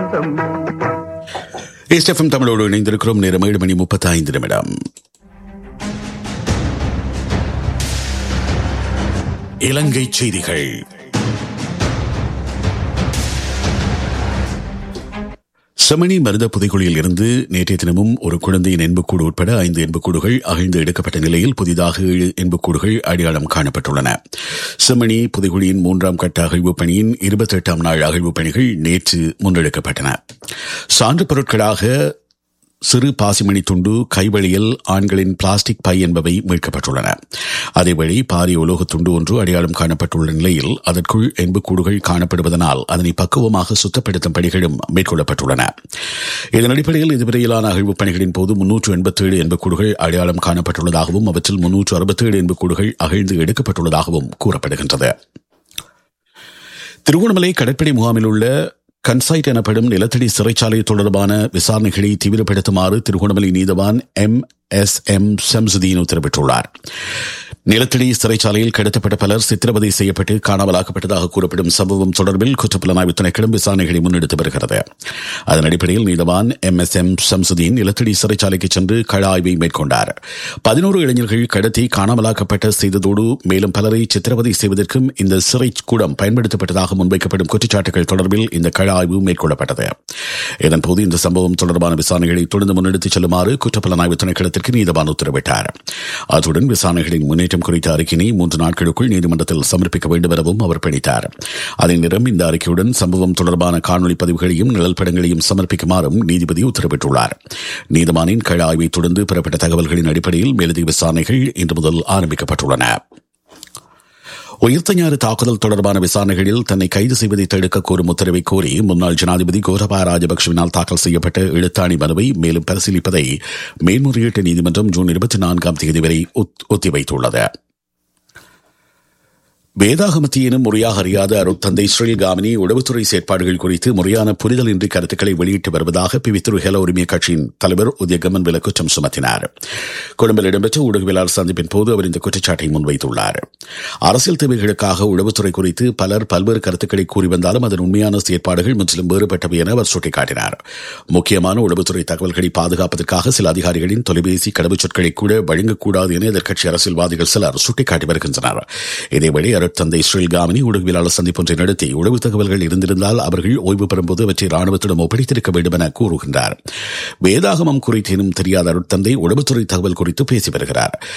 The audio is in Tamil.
சொந்தம் எஸ்எஃப்எம் தமிழோடு இணைந்திருக்கிறோம் நேரம் ஏழு மணி முப்பத்தி ஐந்து நிமிடம் இலங்கை செய்திகள் செமணி மருத புதைக்குழியில் இருந்து நேற்றைய தினமும் ஒரு குழந்தையின் எண்புக்கூடு உட்பட ஐந்து எண்புக்கூடுகள் அகழ்ந்து எடுக்கப்பட்ட நிலையில் புதிதாக ஏழு எண்புக்கூடுகள் அடையாளம் காணப்பட்டுள்ளன செமணி புதைக்குழியின் மூன்றாம் கட்ட அகழ்வுப் பணியின் இருபத்தி எட்டாம் நாள் அகழ்வுப் பணிகள் நேற்று முன்னெடுக்கப்பட்டன சான்று பொருட்களாக சிறு பாசிமணி துண்டு கைவழியில் ஆண்களின் பிளாஸ்டிக் பை என்பவை மீட்கப்பட்டுள்ளன அதேவழி பாரிய உலோகத் துண்டு ஒன்று அடையாளம் காணப்பட்டுள்ள நிலையில் அதற்குள் எண்புக்கூடுகள் காணப்படுவதனால் அதனை பக்குவமாக சுத்தப்படுத்தும் பணிகளும் மேற்கொள்ளப்பட்டுள்ளன இதன் அடிப்படையில் இதுவரையிலான அகழ்வுப் பணிகளின் போது முன்னூற்று எண்பத்தேழு எண்புக்கூடுகள் அடையாளம் காணப்பட்டுள்ளதாகவும் அவற்றில் முன்னூற்று அறுபத்தேழு எண்புக்கூடுகள் அகழ்ந்து எடுக்கப்பட்டுள்ளதாகவும் கூறப்படுகின்றது திருகோணமலை கடற்படை முகாமில் உள்ள கன்சைட் எனப்படும் நிலத்தடி சிறைச்சாலை தொடர்பான விசாரணைகளை தீவிரப்படுத்துமாறு திருகோணமலை நீதவான் எம் எஸ் எம் ஷம்சுதீன் உத்தரவிட்டுள்ளார் நிலத்தடி சிறைச்சாலையில் கடத்தப்பட்ட பலர் சித்திரவதை செய்யப்பட்டு காணாமலாக்கப்பட்டதாக கூறப்படும் சம்பவம் தொடர்பில் குற்றப்புலனாய்வு திணைக்களம் விசாரணைகளை முன்னெடுத்து வருகிறது அதன் அடிப்படையில் நீதவான் எம் எஸ் எம் ஷம்சுதீன் நிலத்தடி சிறைச்சாலைக்கு சென்று கள ஆய்வை மேற்கொண்டார் பதினோரு இளைஞர்கள் கடத்தி காணாமலாக்கப்பட்ட செய்ததோடு மேலும் பலரை சித்திரவதை செய்வதற்கும் இந்த சிறை கூடம் பயன்படுத்தப்பட்டதாக முன்வைக்கப்படும் குற்றச்சாட்டுகள் தொடர்பில் இந்த கள ஆய்வு மேற்கொள்ளப்பட்டது இதன்போது இந்த சம்பவம் தொடர்பான விசாரணைகளை தொடர்ந்து முன்னெடுத்துச் செல்லுமாறு குற்றப்புலனாய்வு திணைக்களத்திற்கு நீதவான் உத்தரவிட்டார் அத்துடன் விசாரணைகளின் முன்னேற்றம் குறித்த அறிக்கையினை மூன்று நாட்களுக்குள் நீதிமன்றத்தில் சமர்ப்பிக்க வேண்டும் எனவும் அவர் பணித்தார் அதே நேரம் இந்த அறிக்கையுடன் சம்பவம் தொடர்பான காணொலி பதிவுகளையும் நிழல் படங்களையும் சமர்ப்பிக்குமாறும் நீதிபதி உத்தரவிட்டுள்ளார் நீதிமானின் கள ஆய்வை தொடர்ந்து பெறப்பட்ட தகவல்களின் அடிப்படையில் மேலதிக விசாரணைகள் இன்று முதல் ஆரம்பிக்கப்பட்டுள்ளன உயிர்த்தஞாறு தாக்குதல் தொடர்பான விசாரணைகளில் தன்னை கைது செய்வதை தடுக்க கோரும் உத்தரவை கோரி முன்னாள் ஜனாதிபதி கோரபா ராஜபக்சவினால் தாக்கல் செய்யப்பட்ட எழுத்தாணி மனுவை மேலும் பரிசீலிப்பதை மேல்முறையீட்டு நீதிமன்றம் ஜூன் இருபத்தி நான்காம் தேதி வரை ஒத்திவைத்துள்ளது வேதாகமத்தியினும் முறையாக அறியாத அருட்தந்தை ஸ்ரீல் காமினி உளவுத்துறை செயற்பாடுகள் குறித்து முறையான புரிதலின்றி கருத்துக்களை வெளியிட்டு வருவதாக பிவித்துரு ஹெல உரிமை கட்சியின் தலைவர் உதயகமன் வில குற்றம் சுமத்தினார் கொழும்பில் இடம்பெற்ற ஊடகவியலாளர் சந்திப்பின் போது அவர் இந்த குற்றச்சாட்டை முன்வைத்துள்ளார் அரசியல் தேவைகளுக்காக உளவுத்துறை குறித்து பலர் பல்வேறு கருத்துக்களை கூறி வந்தாலும் அதன் உண்மையான செயற்பாடுகள் முற்றிலும் வேறுபட்டவை என அவர் சுட்டிக்காட்டினார் முக்கியமான உளவுத்துறை தகவல்களை பாதுகாப்பதற்காக சில அதிகாரிகளின் தொலைபேசி கடவுச்சொற்களை கூட வழங்கக்கூடாது என எதிர்க்கட்சி அரசியல்வாதிகள் சிலர் சுட்டிக்காட்டி வருகின்றனர் இதேவழி தந்தை ஸ்ரீல்காமினி ஊடகவியலாளர் சந்திப்பொன்றை நடத்தி உளவு தகவல்கள் இருந்திருந்தால் அவர்கள் ஓய்வு பெறும்போது அவற்றை ராணுவத்திடம் ஒப்படைத்திருக்க வேண்டும் என கூறுகின்றார் வேதாகமம் குறித்தேனும் தெரியாத அருட்தந்தை உளவுத்துறை தகவல் குறித்து பேசி வருகிறார்